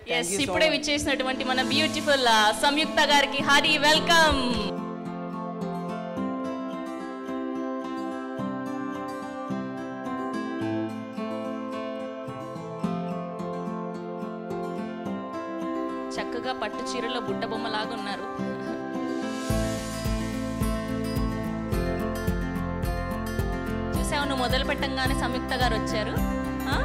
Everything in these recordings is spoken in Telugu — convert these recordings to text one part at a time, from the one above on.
ఎస్ you so ఇప్పుడే much. విచ్చేసినటువంటి మన బ్యూటిఫుల్ సంయుక్త గారికి హారీ వెల్కమ్ చక్కగా పట్టు చీరలో బుట్ట బొమ్మలాగా ఉన్నారు చూసావు నువ్వు మొదలు పెట్టంగానే సంయుక్త గారు వచ్చారు ఆ?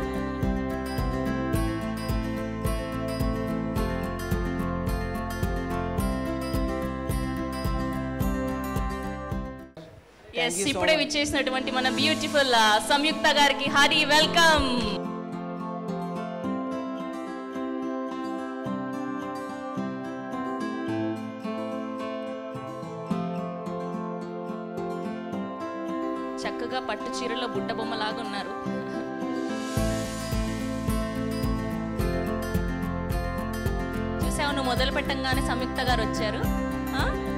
ఎస్ you so ఇప్పుడే much. విచ్చేసినటువంటి మన బ్యూటిఫుల్ సంయుక్త గారికి హారీ వెల్కమ్ చక్కగా పట్టు చీరలో బుట్ట బొమ్మలాగా ఉన్నారు చూసావు నువ్వు మొదలు పెట్టంగానే సంయుక్త గారు వచ్చారు ఆ?